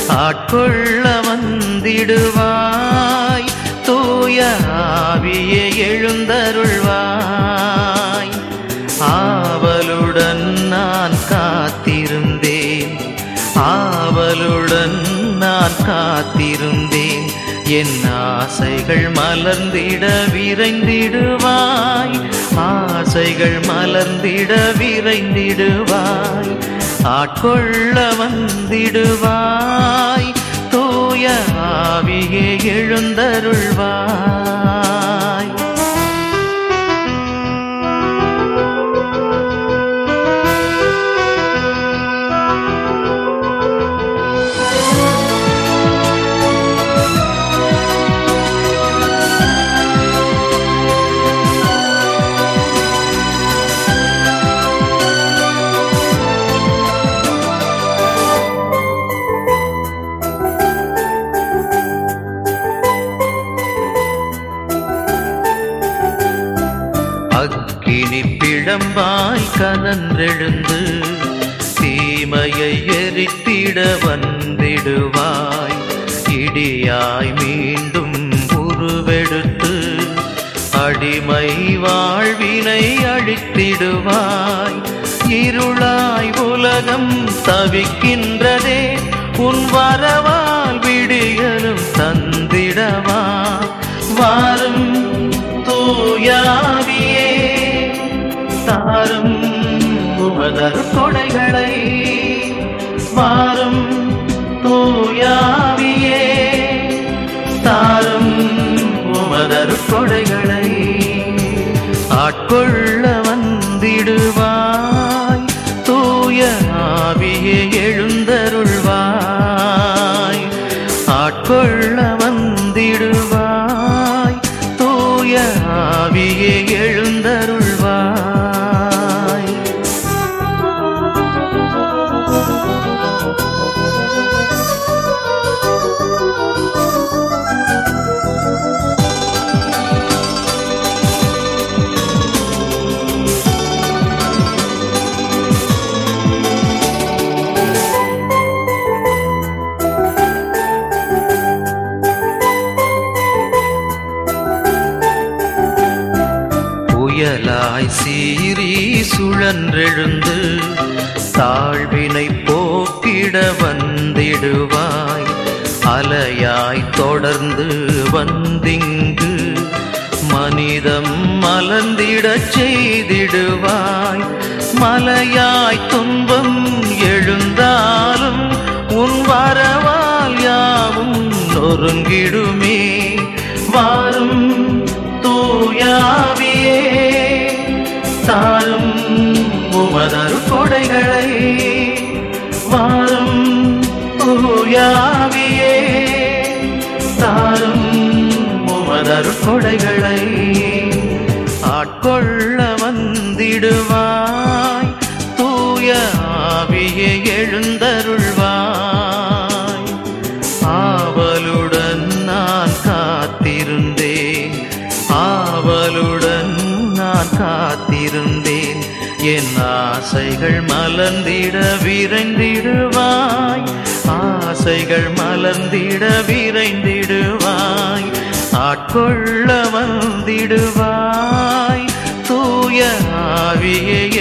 ஆட்கொள்ள வந்திடுவாய் தூய ஆவியே எழுந்தருள்வாய் ஆவலுடன் நான் காத்திருந்தேன் ஆவலுடன் நான் காத்திருந்தேன் என் ஆசைகள் மலர்ந்திட விரைந்திடுவாய் ஆசைகள் மலர்ந்திட விரைந்திடுவாய் ஆட்கொள்ள வந்திடுவாய் தூய ஆவியே எழுந்தருள்வாய் அக்கினி பிழம்பாய் கனன்றெழுந்து தீமையை எரித்திட வந்திடுவாய் இடியாய் மீண்டும் உருவெடுத்து அடிமை வாழ்வினை அழித்திடுவாய் இருளாய் உலகம் தவிக்கின்றதே உன் வரவால் விடியலும் தந்திடவா வாரும் தூயாவியே தாரும் உமதர் கொடைகளை வாரும் தூயாவியே தாரும் உமதர் கொடைகளை ஆட்கொள்ள வந்திடுவாய் தூய ஆவியே எழுந்தருள்வாய் ஆட்கொள்ள வந்திடுவாய் தூய ஆவியே எழுந்தருள்வாய் புயலாய் சீறி சுழன்றெழுந்து தாழ்வினை போக்கிட வந்திடுவாய் அலையாய் தொடர்ந்து வந்திங்கு மனிதம் மலர்ந்திடச் செய்திடுவாய் மலையாய் துன்பம் எழுந்தாலும் உன் வரவால் யாவும் நொறுங்கிடுமே வாரும் தூயாவியே தாரும் உமதரு கொடைகளை வாரும் தூயாவியே தாரும் உமதரு கொடைகளை ஆட்கொள்ள வந்திடுவாய் தூய ஆவியே எழுந்தருள்வாய் ஆவலுடன் நான் காத்திருந்தேன் ஆவலுடன் நான் காத்திருந்தேன் என் ஆசைகள் மலர்ந்திட விரைந்திடுவாய் ஆசைகள் மலர்ந்திட விரைந்திடுவாய் ஆட்கொள்ள வந்திடுவாய் தூய ஆவியை